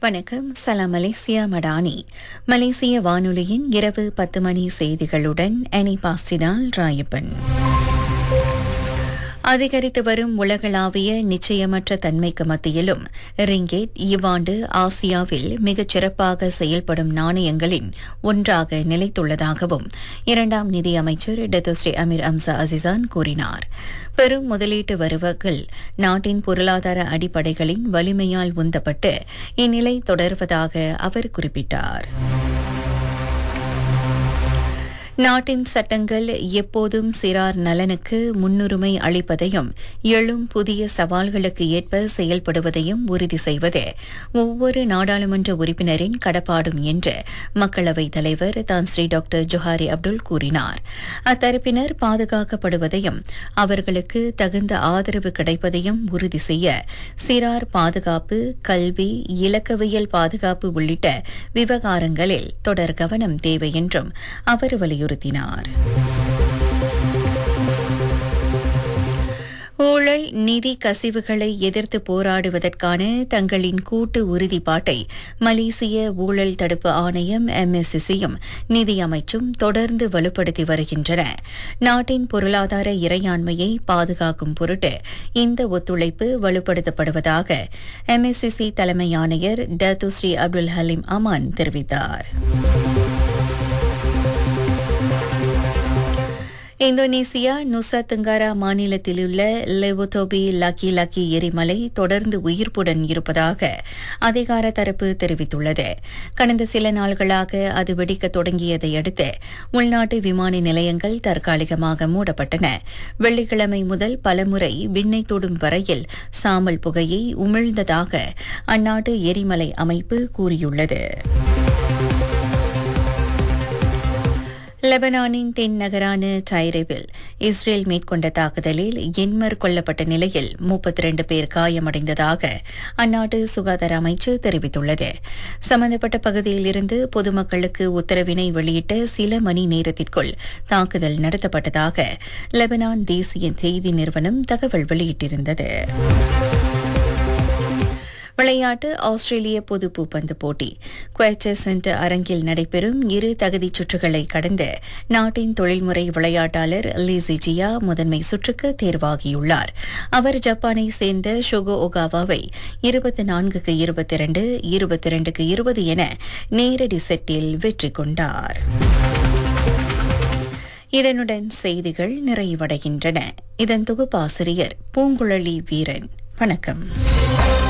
வணக்கம் சலாம் மலேசியா மடானி மலேசிய வானொலியின் இரவு பத்து மணி செய்திகளுடன் அனி பாஸ்டினால் ராயப்பன் அதிகரித்து வரும் உலகளாவிய நிச்சயமற்ற தன்மைக்கு மத்தியிலும் ரிங்கேட் இவ்வாண்டு ஆசியாவில் மிகச் சிறப்பாக செயல்படும் நாணயங்களின் ஒன்றாக நிலைத்துள்ளதாகவும் இரண்டாம் நிதியமைச்சர் டெத்தோஸ்ரீ அமீர் அம்சா அசிசான் கூறினார் பெரும் முதலீட்டு வருவர்கள் நாட்டின் பொருளாதார அடிப்படைகளின் வலிமையால் உந்தப்பட்டு இந்நிலை தொடர்வதாக அவர் குறிப்பிட்டார் நாட்டின் சட்டங்கள் எப்போதும் சிறார் நலனுக்கு முன்னுரிமை அளிப்பதையும் எழும் புதிய சவால்களுக்கு ஏற்ப செயல்படுவதையும் உறுதி செய்வது ஒவ்வொரு நாடாளுமன்ற உறுப்பினரின் கடப்பாடும் என்று மக்களவைத் தலைவர் தான் ஸ்ரீ டாக்டர் ஜொஹாரி அப்துல் கூறினார் அத்தரப்பினர் பாதுகாக்கப்படுவதையும் அவர்களுக்கு தகுந்த ஆதரவு கிடைப்பதையும் உறுதி செய்ய சிறார் பாதுகாப்பு கல்வி இலக்கவியல் பாதுகாப்பு உள்ளிட்ட விவகாரங்களில் தொடர் கவனம் தேவை என்றும் அவர் வலியுறுத்தினார் ஊழல் நிதி கசிவுகளை எதிர்த்து போராடுவதற்கான தங்களின் கூட்டு உறுதிப்பாட்டை மலேசிய ஊழல் தடுப்பு ஆணையம் எம்எஸ்சிசியும் நிதி அமைச்சும் தொடர்ந்து வலுப்படுத்தி வருகின்றன நாட்டின் பொருளாதார இறையாண்மையை பாதுகாக்கும் பொருட்டு இந்த ஒத்துழைப்பு வலுப்படுத்தப்படுவதாக எம்எஸ்சிசி தலைமை ஆணையர் டத்துஸ்ரீ அப்துல் ஹலீம் அமான் தெரிவித்தார் இந்தோனேசியா நுசா தெங்காரா மாநிலத்திலுள்ள லெவோதோபி லக்கி லக்கி எரிமலை தொடர்ந்து உயிர்ப்புடன் இருப்பதாக அதிகார தரப்பு தெரிவித்துள்ளது கடந்த சில நாள்களாக அது வெடிக்க தொடங்கியதை அடுத்து உள்நாட்டு விமான நிலையங்கள் தற்காலிகமாக மூடப்பட்டன வெள்ளிக்கிழமை முதல் பலமுறை விண்ணை தொடும் வரையில் சாம்பல் புகையை உமிழ்ந்ததாக அந்நாட்டு எரிமலை அமைப்பு கூறியுள்ளது லெபனானின் தென் நகரான டைரேவில் இஸ்ரேல் மேற்கொண்ட தாக்குதலில் எண்மர் கொல்லப்பட்ட நிலையில் முப்பத்தி ரெண்டு பேர் காயமடைந்ததாக அந்நாட்டு சுகாதார அமைச்சு தெரிவித்துள்ளது சம்பந்தப்பட்ட பகுதியில் இருந்து பொதுமக்களுக்கு உத்தரவினை வெளியிட்ட சில மணி நேரத்திற்குள் தாக்குதல் நடத்தப்பட்டதாக லெபனான் தேசிய செய்தி நிறுவனம் தகவல் வெளியிட்டிருந்தது விளையாட்டு ஆஸ்திரேலிய பொது பூப்பந்து போட்டி குவைச்சர் சென்டர் அரங்கில் நடைபெறும் இரு தகுதிச் சுற்றுகளை கடந்து நாட்டின் தொழில்முறை விளையாட்டாளர் லிசிஜியா முதன்மை சுற்றுக்கு தேர்வாகியுள்ளார் அவர் ஜப்பானை சேர்ந்த ஷோகோ ஒகாவாவை இருபத்தி நான்குக்கு இருபத்தி இரண்டு இருபத்தி இரண்டுக்கு இருபது என நேரடி செட்டில் வெற்றி கொண்டார் இதனுடன் செய்திகள் நிறைவடைகின்றன இதன் தொகுப்பாசிரியர் பூங்குழலி வீரன் வணக்கம்